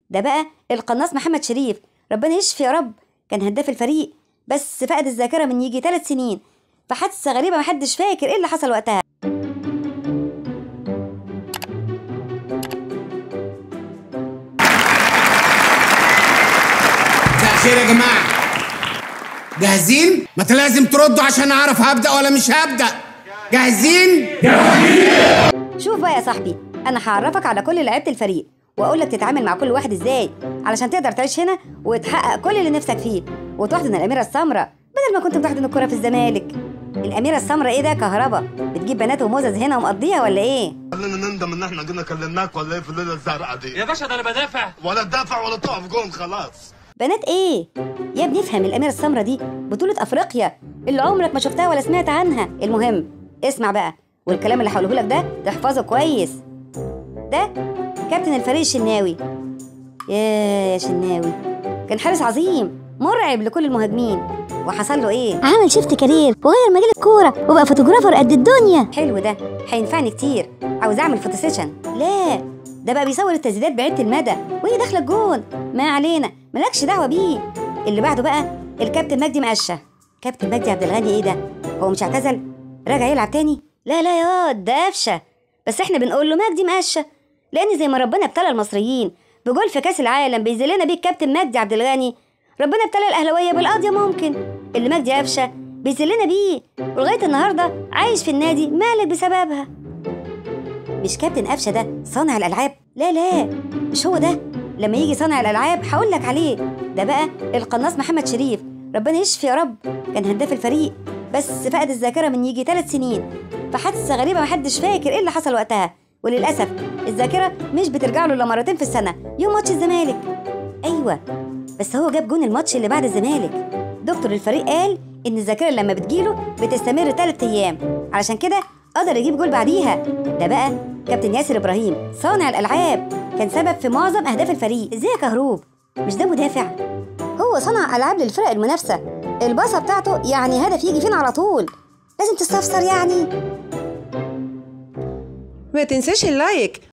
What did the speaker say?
ده بقى القناص محمد شريف ربنا يشفي يا رب كان هداف الفريق بس فقد الذاكرة من يجي ثلاث سنين في حادثة غريبة محدش فاكر ايه اللي حصل وقتها مساء الخير يا جماعة جاهزين؟ ما انت لازم تردوا عشان اعرف هبدأ ولا مش هبدأ جاهزين؟ شوف بقى يا صاحبي انا هعرفك على كل لعيبه الفريق واقول لك تتعامل مع كل واحد ازاي علشان تقدر تعيش هنا وتحقق كل اللي نفسك فيه وتحضن الاميره السمراء بدل ما كنت بتحضن الكره في الزمالك الاميره السمراء ايه ده كهربا بتجيب بنات وموزز هنا ومقضيها ولا ايه خلينا نندم ان احنا جينا كلمناك ولا ايه في الليله الزرقاء دي يا باشا ده انا بدافع ولا تدافع ولا تقف جون خلاص بنات ايه يا ابني افهم الاميره السمراء دي بطوله افريقيا اللي عمرك ما شفتها ولا سمعت عنها المهم اسمع بقى والكلام اللي هقوله لك ده تحفظه كويس ده كابتن الفريق الشناوي يا يا شناوي كان حارس عظيم مرعب لكل المهاجمين وحصل له ايه عمل شيفت كارير وغير مجال الكورة وبقى فوتوغرافر قد الدنيا حلو ده هينفعني كتير عاوز اعمل فوتو سيشن لا ده بقى بيصور التسديدات بعيدة المدى وهي داخله الجون ما علينا مالكش دعوه بيه اللي بعده بقى الكابتن مجدي مقشه كابتن مجدي عبد الغني ايه ده هو مش اعتزل راجع يلعب تاني لا لا يا ده قفشه بس احنا بنقول له مجدي مقشه لان زي ما ربنا ابتلى المصريين بجول في كاس العالم بيذلنا بيه الكابتن مجدي عبد الغني ربنا ابتلى الاهلاويه بالقضيه ممكن اللي مجدي قفشه بيذلنا بيه ولغايه النهارده عايش في النادي مالك بسببها مش كابتن قفشه ده صانع الالعاب لا لا مش هو ده لما يجي صانع الالعاب هقول لك عليه ده بقى القناص محمد شريف ربنا يشفي يا رب كان هداف الفريق بس فقد الذاكره من يجي ثلاث سنين في حادثه غريبه محدش فاكر ايه اللي حصل وقتها وللاسف الذاكره مش بترجع له الا مرتين في السنه يوم ماتش الزمالك ايوه بس هو جاب جون الماتش اللي بعد الزمالك دكتور الفريق قال ان الذاكره لما بتجيله بتستمر ثلاث ايام علشان كده قدر يجيب جول بعديها ده بقى كابتن ياسر ابراهيم صانع الالعاب كان سبب في معظم اهداف الفريق ازاي يا كهروب مش ده مدافع هو صنع العاب للفرق المنافسه الباصه بتاعته يعني هدف يجي فينا على طول لازم تستفسر يعني ما تنساش اللايك